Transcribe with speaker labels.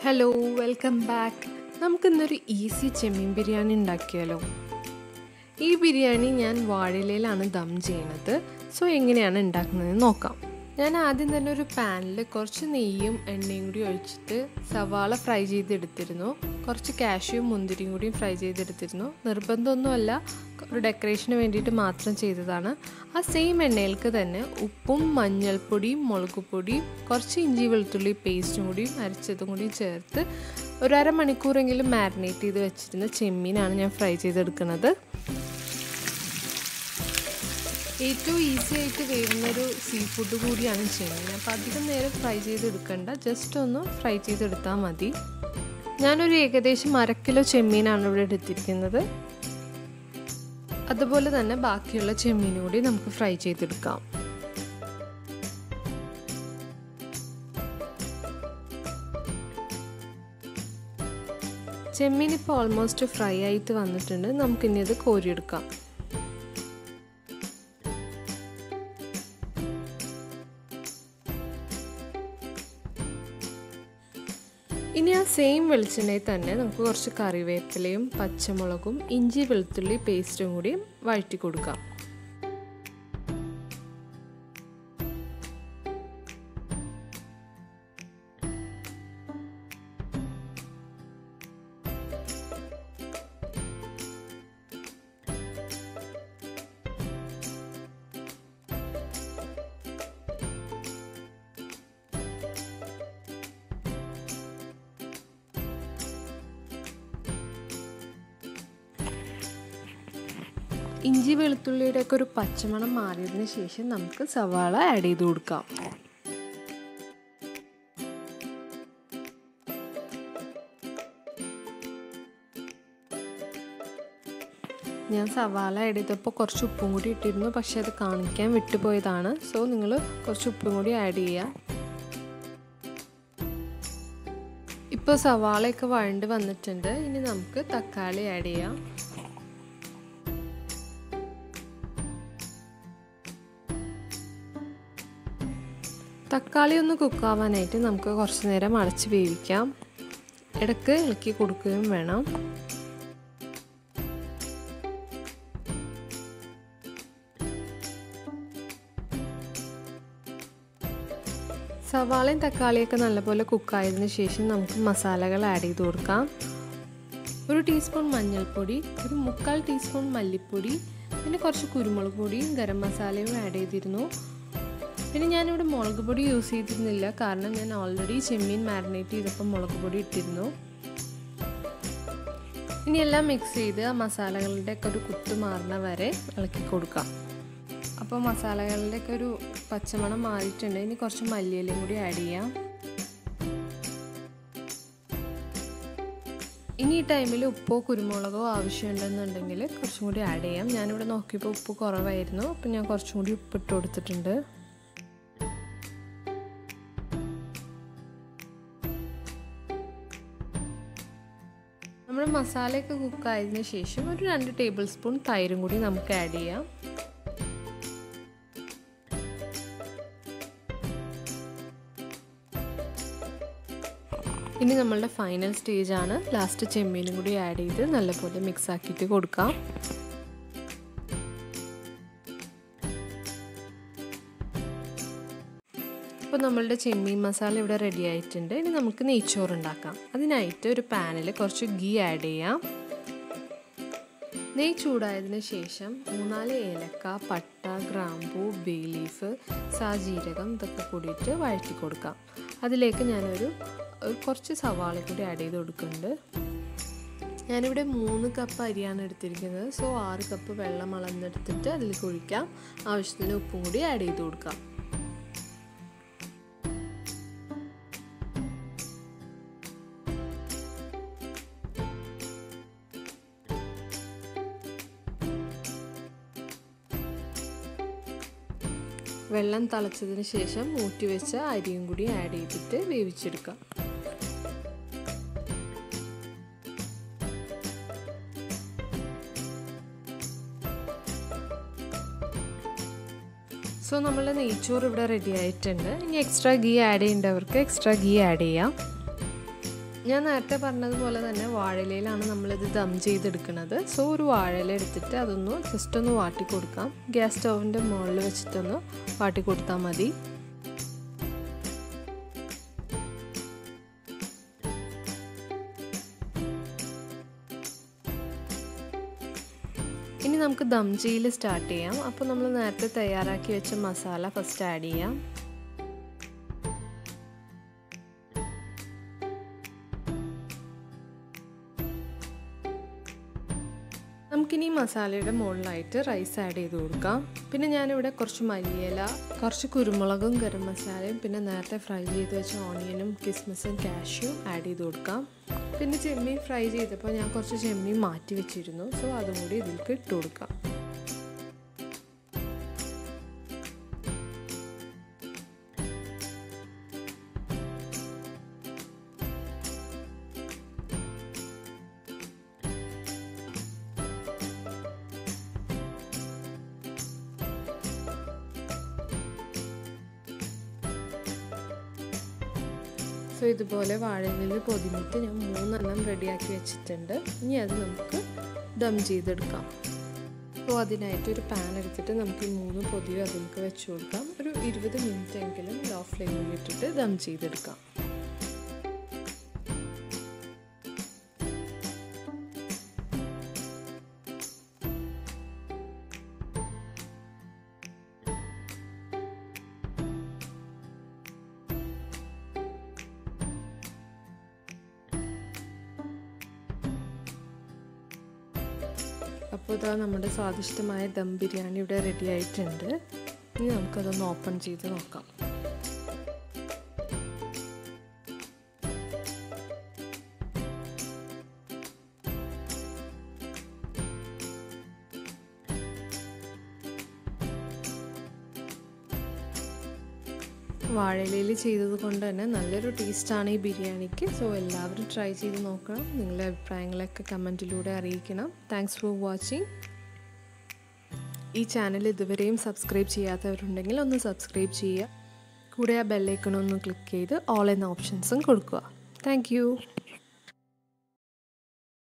Speaker 1: hello welcome back നമുക്കിന്നൊരു easy ചെമ്മീൻ ബിരിയാണി ഉണ്ടാക്കിയാലോ ഈ ബിരിയാണി ഞാൻ വാഴയിലയിലാണ് ദം ചെയ്യുന്നത് സോ എങ്ങനെയാണ് ഉണ്ടാക്കുന്നത് നോക്കാം ഞാൻ ആദ്യം തന്നെ ഒരു പാനിൽ കുറച്ച് നെയ്യും എണ്ണയും കൂടി ഒഴിച്ചിട്ട് സവാള ഫ്രൈ ചെയ്തെടുത്തിരുന്നു കുറച്ച് കാഷ്യും മുന്തിരിയും കൂടി ഫ്രൈ ചെയ്തെടുത്തിരുന്നു നിർബന്ധമൊന്നുമല്ല ഒരു ഡെക്കറേഷന് വേണ്ടിയിട്ട് മാത്രം ചെയ്തതാണ് ആ സെയിം എണ്ണയിലേക്ക് തന്നെ ഉപ്പും മഞ്ഞൾപ്പൊടിയും മുളക് പൊടിയും കുറച്ച് ഇഞ്ചി വെളുത്തുള്ളി പേസ്റ്റും കൂടി അരച്ചതും കൂടി ചേർത്ത് ഒരു അരമണിക്കൂറെങ്കിലും മാരിനേറ്റ് ചെയ്ത് വെച്ചിരുന്ന ചെമ്മീനാണ് ഞാൻ ഫ്രൈ ചെയ്തെടുക്കുന്നത് ഏറ്റവും ഈസി ആയിട്ട് വേവുന്നൊരു സീ ഫുഡ് കൂടിയാണ് ചെമ്മീൻ അപ്പോൾ അധികം നേരം ഫ്രൈ ചെയ്തെടുക്കണ്ട ജസ്റ്റ് ഒന്ന് ഫ്രൈ ചെയ്തെടുത്താൽ മതി ഞാനൊരു ഏകദേശം അര കിലോ ചെമ്മീനാണ് ഇവിടെ എടുത്തിരിക്കുന്നത് അതുപോലെ തന്നെ ബാക്കിയുള്ള ചെമ്മീൻ കൂടി നമുക്ക് ഫ്രൈ ചെയ്തെടുക്കാം ചെമ്മീൻ ഇപ്പോൾ ഓൾമോസ്റ്റ് ഫ്രൈ ആയിട്ട് വന്നിട്ടുണ്ട് നമുക്കിനി അത് കോരിയെടുക്കാം ഇനി ആ സെയിം വെളിച്ചെണ്ണയിൽ തന്നെ നമുക്ക് കുറച്ച് കറിവേപ്പിലയും പച്ചമുളകും ഇഞ്ചി വെളുത്തുള്ളി പേസ്റ്റും കൂടി വഴറ്റി കൊടുക്കാം ഇഞ്ചി വെളുത്തുള്ളിയുടെ ഒക്കെ ഒരു പച്ചമണം മാറിയതിന് ശേഷം നമുക്ക് സവാള ആഡ് ചെയ്ത് കൊടുക്കാം ഞാൻ സവാള ആഡ് ചെയ്തപ്പോൾ കുറച്ച് ഉപ്പും കൂടി ഇട്ടിരുന്നു പക്ഷെ അത് കാണിക്കാൻ വിട്ടുപോയതാണ് സോ നിങ്ങൾ കുറച്ച് ഉപ്പും കൂടി ആഡ് ചെയ്യുക ഇപ്പോൾ സവാളയൊക്കെ വഴണ്ട് വന്നിട്ടുണ്ട് ഇനി നമുക്ക് തക്കാളി ആഡ് ചെയ്യാം തക്കാളി ഒന്ന് കുക്കാവാനായിട്ട് നമുക്ക് കുറച്ച് നേരം അടച്ച് വേവിക്കാം ഇടയ്ക്ക് ഇളക്കി കൊടുക്കുകയും വേണം സവാളയും തക്കാളിയൊക്കെ നല്ലപോലെ കുക്കായതിനു ശേഷം നമുക്ക് മസാലകൾ ആഡ് ചെയ്ത് കൊടുക്കാം ഒരു ടീസ്പൂൺ മഞ്ഞൾപ്പൊടി ഒരു മുക്കാൽ ടീസ്പൂൺ മല്ലിപ്പൊടി പിന്നെ കുറച്ച് കുരുമുളക് പൊടിയും ഗരം മസാലയും ആഡ് ചെയ്തിരുന്നു പിന്നെ ഞാനിവിടെ മുളക് പൊടി യൂസ് ചെയ്തിരുന്നില്ല കാരണം ഞാൻ ഓൾറെഡി ചെമ്മീൻ മാരിനേറ്റ് ചെയ്തപ്പോൾ മുളക് പൊടി ഇട്ടിരുന്നു ഇനി എല്ലാം മിക്സ് ചെയ്ത് ആ മസാലകളുടെ ഒക്കെ ഒരു കുത്ത് മാറുന്ന വരെ ഇളക്കി കൊടുക്കാം അപ്പോൾ മസാലകളുടെ ഒക്കെ ഒരു പച്ചമണം മാറിയിട്ടുണ്ട് ഇനി കുറച്ച് മല്ലിയിലയും കൂടി ആഡ് ചെയ്യാം ഇനി ഈ ടൈമിൽ ഉപ്പോ കുരുമുളകോ ആവശ്യമുണ്ടെന്നുണ്ടെങ്കിൽ കുറച്ചും കൂടി ആഡ് ചെയ്യാം ഞാനിവിടെ നോക്കിയപ്പോൾ ഉപ്പ് കുറവായിരുന്നു അപ്പം ഞാൻ കുറച്ചും കൂടി ഉപ്പിട്ട് കൊടുത്തിട്ടുണ്ട് നമ്മുടെ മസാലയൊക്കെ കുക്കായതിനു ശേഷം ഒരു രണ്ട് ടേബിൾ സ്പൂൺ തൈരും കൂടി നമുക്ക് ആഡ് ചെയ്യാം ഇനി നമ്മളുടെ ഫൈനൽ സ്റ്റേജ് ആണ് ലാസ്റ്റ് ചെമ്മീനും കൂടി ആഡ് ചെയ്ത് നല്ലപോലെ മിക്സ് ആക്കിയിട്ട് കൊടുക്കാം അപ്പോൾ നമ്മളുടെ ചെമ്മീൻ മസാല ഇവിടെ റെഡി ആയിട്ടുണ്ട് ഇനി നമുക്ക് നെയ്ച്ചോറ് ഉണ്ടാക്കാം അതിനായിട്ട് ഒരു പാനിൽ കുറച്ച് ഗീ ആഡ് ചെയ്യാം നെയ്യ് ചൂടായതിനു ശേഷം മൂന്നാല് ഏലക്ക പട്ട ഗ്രാമ്പൂ ബേ ലീഫ് സാജീരകം ഇതൊക്കെ കൂടിയിട്ട് വഴറ്റി കൊടുക്കാം അതിലേക്ക് ഞാനൊരു കുറച്ച് സവാള കൂടി ആഡ് ചെയ്ത് കൊടുക്കുന്നുണ്ട് ഞാനിവിടെ മൂന്ന് കപ്പ് അരിയാണ് എടുത്തിരിക്കുന്നത് സോ ആറ് കപ്പ് വെള്ളം അളന്നെടുത്തിട്ട് അതിലേക്ക് ഒഴിക്കാം ആവശ്യത്തിന് ഉപ്പും കൂടി ആഡ് ചെയ്ത് കൊടുക്കാം വെള്ളം തിളച്ചതിന് ശേഷം ഊറ്റി വെച്ച അരിയും കൂടി ആഡ് ചെയ്തിട്ട് വേവിച്ചെടുക്കാം സോ നമ്മളുടെ നെയ്ച്ചോറ് ഇവിടെ റെഡി ആയിട്ടുണ്ട് ഇനി എക്സ്ട്രാ ഗീ ആഡ് ചെയ്യേണ്ടവർക്ക് എക്സ്ട്രാ ഗീ ആഡ് ചെയ്യാം ഞാൻ നേരത്തെ പറഞ്ഞതുപോലെ തന്നെ വാഴയിലയിലാണ് നമ്മളിത് ദം ചെയ്തെടുക്കുന്നത് സോ ഒരു വാഴയില എടുത്തിട്ട് അതൊന്ന് ജസ്റ്റ് ഒന്ന് വാട്ടി കൊടുക്കാം ഗ്യാസ് സ്റ്റൗവിൻ്റെ മുകളിൽ വെച്ചിട്ടൊന്ന് വാട്ടി കൊടുത്താൽ മതി ഇനി നമുക്ക് ദം ചെയ്യൽ സ്റ്റാർട്ട് ചെയ്യാം അപ്പോൾ നമ്മൾ നേരത്തെ തയ്യാറാക്കി വെച്ച മസാല ഫസ്റ്റ് ആഡ് ചെയ്യാം നമുക്കിനി മസാലയുടെ മുകളിലായിട്ട് റൈസ് ആഡ് ചെയ്ത് കൊടുക്കാം പിന്നെ ഞാനിവിടെ കുറച്ച് മല്ലിയില കുറച്ച് കുരുമുളകും ഗരം മസാലയും പിന്നെ നേരത്തെ ഫ്രൈ ചെയ്ത് വെച്ച ഓണിയനും കിസ്മിസും കാഷ്യും ആഡ് ചെയ്ത് കൊടുക്കാം പിന്നെ ചെമ്മീൻ ഫ്രൈ ചെയ്തപ്പോൾ ഞാൻ കുറച്ച് ചെമ്മീൻ മാറ്റി വെച്ചിരുന്നു സോ അതും കൂടി ഇതിലേക്ക് ഇട്ട് കൊടുക്കാം സോ ഇതുപോലെ വാഴയിലിൽ പൊതിഞ്ഞിട്ട് ഞാൻ മൂന്നെണ്ണം റെഡിയാക്കി വെച്ചിട്ടുണ്ട് ഇനി അത് നമുക്ക് ദം ചെയ്തെടുക്കാം അപ്പോൾ അതിനായിട്ട് ഒരു പാൻ എടുത്തിട്ട് നമുക്ക് ഈ മൂന്ന് പൊതിയും അതിലേക്ക് വെച്ച് കൊടുക്കാം ഒരു ഇരുപത് മിനിറ്റ് എങ്കിലും ലോ ഫ്ലെയിമിൽ ഇട്ടിട്ട് ദം ചെയ്തെടുക്കാം അപ്പോൾ ഇതാ നമ്മുടെ സ്വാദിഷ്ടമായ ദം ബിരിയാണി ഇവിടെ റെഡി ആയിട്ടുണ്ട് ഇനി നമുക്കതൊന്ന് ഓപ്പൺ ചെയ്ത് നോക്കാം വാഴയിലയിൽ ചെയ്തത് കൊണ്ട് തന്നെ നല്ലൊരു ടേസ്റ്റാണ് ഈ ബിരിയാണിക്ക് സോ എല്ലാവരും ട്രൈ ചെയ്ത് നോക്കണം നിങ്ങളുടെ അഭിപ്രായങ്ങളൊക്കെ കമൻറ്റിലൂടെ അറിയിക്കണം താങ്ക്സ് ഫോർ വാച്ചിങ് ഈ ചാനൽ ഇതുവരെയും സബ്സ്ക്രൈബ് ചെയ്യാത്തവരുണ്ടെങ്കിൽ ഒന്ന് സബ്സ്ക്രൈബ് ചെയ്യുക കൂടെ ആ ബെല്ലൈക്കൺ ഒന്ന് ക്ലിക്ക് ചെയ്ത് ഓൾ എന്ന ഓപ്ഷൻസും കൊടുക്കുക താങ്ക്